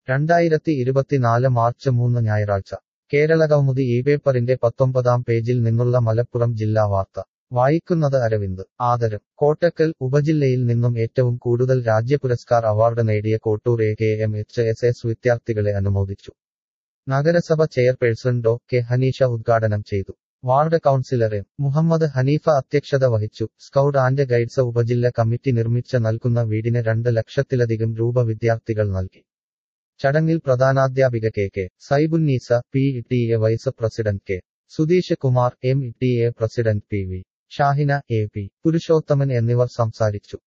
രണ്ടായിരത്തി ഇരുപത്തിനാല് മാർച്ച് മൂന്ന് ഞായറാഴ്ച കേരള കൗമുദി ഈ പേപ്പറിന്റെ പത്തൊമ്പതാം പേജിൽ നിന്നുള്ള മലപ്പുറം ജില്ലാ വാർത്ത വായിക്കുന്നത് അരവിന്ദ് ആദരം കോട്ടക്കൽ ഉപജില്ലയിൽ നിന്നും ഏറ്റവും കൂടുതൽ രാജ്യപുരസ്കാർ അവാർഡ് നേടിയ Kottoor A K M H S S വിദ്യാർത്ഥികളെ അനുമോദിച്ചു നഗരസഭ ചെയർപേഴ്സൺ ഡോ കെ ഹനീഷ ഉദ്ഘാടനം ചെയ്തു ward councillor M Muhammad Haneefa അധ്യക്ഷത വഹിച്ചു സ്കൗട്ട് ആൻഡ് ഗൈഡ്സ് ഉപജില്ല കമ്മിറ്റി നിർമ്മിച്ച നൽകുന്ന വീടിന് രണ്ട് ലക്ഷത്തിലധികം രൂപ വിദ്യാർത്ഥികൾ നൽകി ചടങ്ങിൽ പ്രധാനാധ്യാപിക K K Saibunneesa P T A vice president K Sudheesh Kumar M T A president P V Shahina A P Purushothaman എന്നിവർ സംസാരിച്ചു